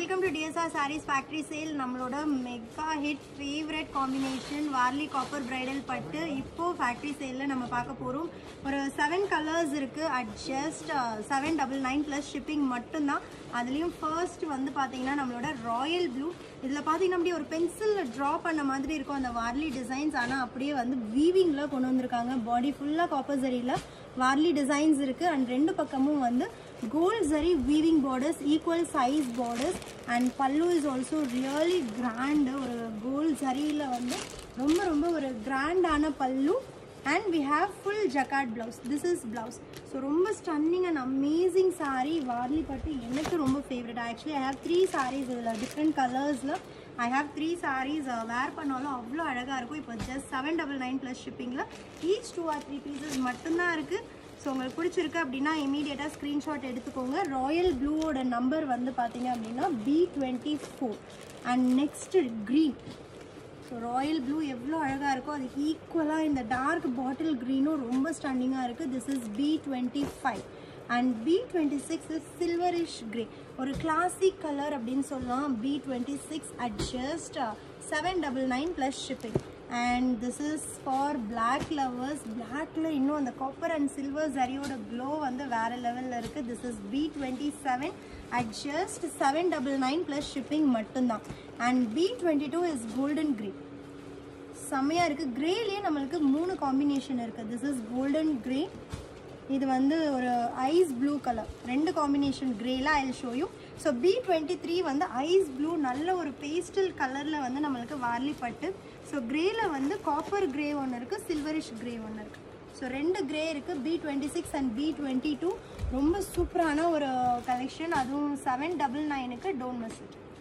welcome to DSR sarees factory sale நம்மளோட mega hit favourite combination Warli copper bridal பட்டு இப்போ factory சேலில் நம்ம பார்க்க போகிறோம் ஒரு செவன் கலர்ஸ் இருக்குது at just seven double nine plus shipping மட்டும்தான் அதுலேயும் ஃபர்ஸ்ட் வந்து பார்த்தீங்கன்னா நம்மளோட ராயல் ப்ளூ இதில் பார்த்தீங்கன்னா அப்படியே ஒரு பென்சிலில் ட்ரா பண்ண மாதிரி இருக்கும் அந்த வார்லி டிசைன்ஸ் ஆனால் அப்படியே வந்து வீவிங்கில் கொண்டு வந்திருக்காங்க பாடி ஃபுல்லாக காப்பர் சரியில் வார்லி டிசைன்ஸ் இருக்குது அண்ட் ரெண்டு பக்கமும் வந்து gold zari weaving borders equal size borders and pallu is also really grand ஒரு கோல்ட் சரியில் வந்து ரொம்ப ரொம்ப ஒரு கிராண்டான pallu and we have full jacquard blouse this is blouse so ரொம்ப stunning and amazing saree Warli பட்டு எனக்கு ரொம்ப favourite actually I have three sarees இதில் டிஃப்ரெண்ட் கலர்ஸில் I have three sarees wear பண்ணாலும் அவ்வளோ அழகாக இருக்கும் இப்போ just seven double nine plus ஷிப்பிங்கில் each two or three pieces மட்டும்தான் இருக்குது ஸோ உங்களுக்கு பிடிச்சிருக்கு அப்படின்னா இமீடியட்டாக ஸ்க்ரீன்ஷாட் எடுத்துக்கோங்க ராயல் ப்ளூவோட நம்பர் வந்து பார்த்தீங்க அப்படின்னா B twenty four and next green so royal blue எவ்வளோ அழகாக இருக்கோ அது ஈக்குவலாக இந்த டார்க் பாட்டில் க்ரீனும் ரொம்ப ஸ்டன்னிங்காக இருக்குது this is B twenty five and B twenty six is silverish grey ஒரு கிளாசிக் கலர் அப்படின்னு சொல்லலாம் B twenty six at just seven double nine plus shipping and this is for black lovers பிளாக்ல இன்னும் அந்த copper and silver சரியோட glow வந்து வேற லெவலில் இருக்குது this is B twenty seven at just seven double nine plus shipping மட்டும்தான் and B twenty two is golden grey செம்மையாக இருக்குது க்ரேலேயே நம்மளுக்கு மூணு காம்பினேஷன் இருக்குது திஸ் இஸ் கோல்டன் க்ரே இது வந்து ஒரு ஐஸ் ப்ளூ கலர் ரெண்டு காம்பினேஷன் க்ரேல ஐ ஷோயும் ஸோ பி டுவெண்ட்டி த்ரீ வந்து ஐஸ் ப்ளூ நல்ல ஒரு பேஸ்டல் கலரில் வந்து நம்மளுக்கு வார்லி பட்டு ஸோ க்ரேல வந்து காப்பர் க்ரே ஒன்று இருக்குது சில்வரிஷ் க்ரே ஒன்று இருக்குது ஸோ ரெண்டு க்ரே இருக்குது B twenty six and B twenty two ரொம்ப சூப்பரான ஒரு கலெக்ஷன் அதுவும் செவன் டபுள் நைனுக்கு டோன்ட் மிஸ் இட்